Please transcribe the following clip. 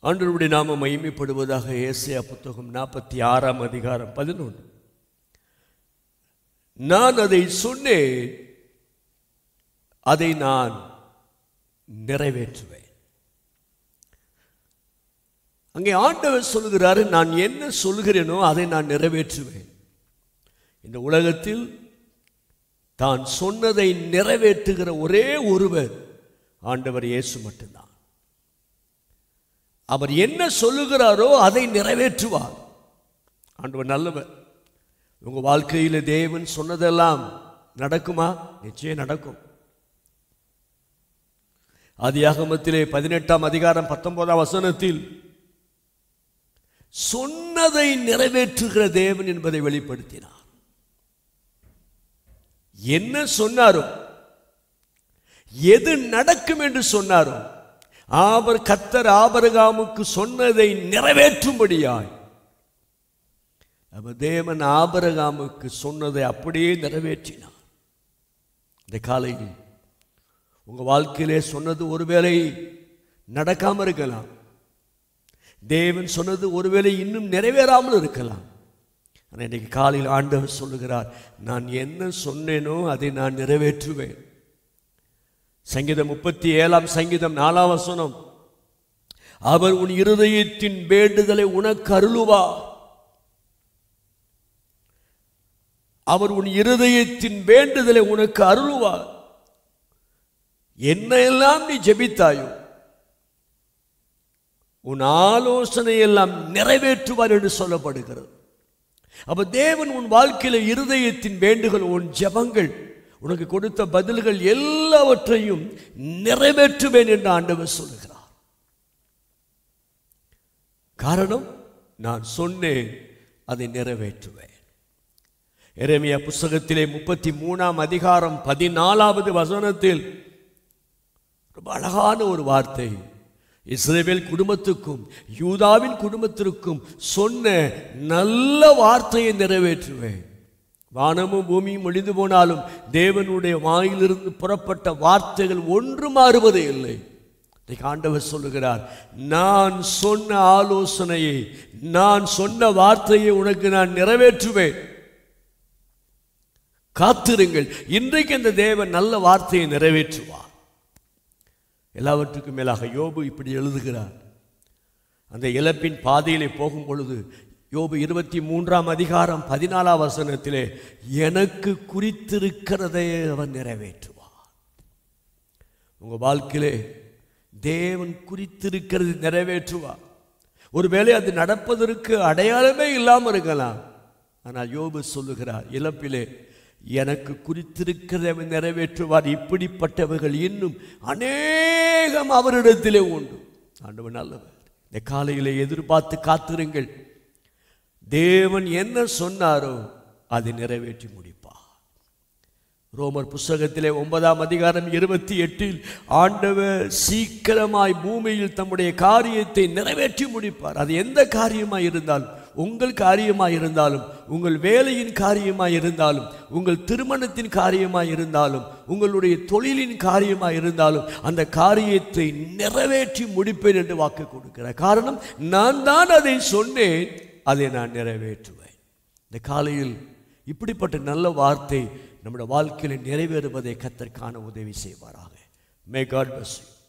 ஆண்டவருடைய நாம மகிமைப்படுவதாக ஏசியா புத்தகம் நாற்பத்தி ஆறாம் அதிகாரம் பதினொன்று நான் அதை சொன்னேன் அதை நான் நிறைவேற்றுவேன் அங்கே ஆண்டவர் சொல்கிறாரு நான் என்ன சொல்கிறேனோ அதை நான் நிறைவேற்றுவேன் இந்த உலகத்தில் தான் சொன்னதை நிறைவேற்றுகிற ஒரே ஒருவர் ஆண்டவர் இயேசு மட்டும்தான் அவர் என்ன சொல்லுகிறாரோ அதை நிறைவேற்றுவார் ஆண்டவர் நல்லவர் உங்க வாழ்க்கையில் தேவன் சொன்னதெல்லாம் நடக்குமா நிச்சயம் நடக்கும் ஆதியாகமத்திலே பதினெட்டாம் அதிகாரம் பத்தொன்பதாம் வசனத்தில் சொன்னதை நிறைவேற்றுகிற தேவன் என்பதை வெளிப்படுத்தினார் என்ன சொன்னாரோ எது நடக்கும் என்று சொன்னாரோ அவர் கத்தர் ஆபரகாமுக்கு சொன்னதை நிறைவேற்றும்படியாய் அவர் தேவன் ஆபரகாமுக்கு சொன்னதை அப்படியே நிறைவேற்றினார் இந்த காலையில் உங்க வாழ்க்கையிலே சொன்னது ஒருவேளை நடக்காம இருக்கலாம் தேவன் சொன்னது ஒருவேளை இன்னும் நிறைவேறாமல் இருக்கலாம் ஆனால் இன்னைக்கு காலையில் ஆண்டவர் சொல்லுகிறார் நான் என்ன சொன்னேனோ அதை நான் நிறைவேற்றுவேன் சங்கீதம் முப்பத்தி ஏழாம் சங்கீதம் நாலாம் வசனம் அவர் உன் இருதயத்தின் வேண்டுதலை உனக்கு அருளுவார் அவர் உன் இருதயத்தின் வேண்டுதலை உனக்கு அருளுவார் என்னெல்லாம் நீ ஜெபித்தாயோ உன் ஆலோசனை எல்லாம் நிறைவேற்றுவார் என்று சொல்லப்படுகிறது அப்ப தேவன் உன் வாழ்க்கையில இருதயத்தின் வேண்டுகள் உன் ஜெபங்கள் உனக்கு கொடுத்த பதில்கள் எல்லாவற்றையும் நிறைவேற்றுவேன் என்று ஆண்டவர் சொல்லுகிறார் காரணம் நான் சொன்னேன் அதை நிறைவேற்றுவேன் எரேமியா புஸ்தகத்திலே முப்பத்தி மூணாம் அதிகாரம் பதினாலாவது வசனத்தில் ரொம்ப அழகான ஒரு வார்த்தை இஸ்ரேவேல் குடும்பத்துக்கும் யூதாவின் குடும்பத்திற்கும் சொன்ன நல்ல வார்த்தையை நிறைவேற்றுவேன் வானமும் பூமியும் ஒளிந்து போனாலும் தேவனுடைய வாயிலிருந்து புறப்பட்ட வார்த்தைகள் ஒன்று மாறுவதே இல்லை இன்னைக்கு ஆண்டவர் சொல்லுகிறார் நான் சொன்ன ஆலோசனையை நான் சொன்ன வார்த்தையை உனக்கு நான் நிறைவேற்றுவேன் காத்திருங்கள் இன்றைக்கு அந்த தேவன் நல்ல வார்த்தையை நிறைவேற்றுவார் எல்லாவற்றுக்கும் மேலாக யோபு இப்படி எழுதுகிறார் அந்த இழப்பின் பாதையிலே போகும் பொழுது யோபு இருபத்தி மூன்றாம் அதிகாரம் பதினாலாம் வசனத்திலே எனக்கு குறித்திருக்கிறதை அவர் நிறைவேற்றுவார் உங்க வாழ்க்கையிலே தேவன் குறித்திருக்கிறது நிறைவேற்றுவார் ஒருவேளை அது நடப்பதற்கு அடையாளமே இல்லாமல் இருக்கலாம் ஆனால் யோபு சொல்லுகிறார் இழப்பிலே எனக்கு குறித்திருக்கிறதை அவர் நிறைவேற்றுவார் இப்படிப்பட்டவர்கள் இன்னும் அநேகம் அவரிடத்திலே உண்டு ஆண்டவர் நல்லவர் இந்த காலையிலே எதிர்பார்த்து காத்திருங்கள் தேவன் என்ன சொன்னாரோ அதை நிறைவேற்றி முடிப்பார் ரோமர் புஸ்தகத்திலே ஒன்பதாம் அதிகாரம் இருபத்தி எட்டில் ஆண்டவர் சீக்கிரமாய் பூமியில் தம்முடைய காரியத்தை நிறைவேற்றி முடிப்பார் அது எந்த காரியமாய் இருந்தாலும் உங்கள் காரியமாய் இருந்தாலும் உங்கள் வேலையின் காரியமாய் இருந்தாலும் உங்கள் திருமணத்தின் காரியமாய் இருந்தாலும் உங்களுடைய தொழிலின் காரியமாய் இருந்தாலும் அந்த காரியத்தை நிறைவேற்றி முடிப்பேன் என்று வாக்கு கொடுக்கிறார் காரணம் நான் தான் அதை சொன்னேன் அதை நான் நிறைவேற்றுவேன் இந்த காலையில் இப்படிப்பட்ட நல்ல வார்த்தை நம்முடைய வாழ்க்கையில் நிறைவேறுவதை கத்தர் காண உதவி செய்வாராக மே காட் பஸ் யூ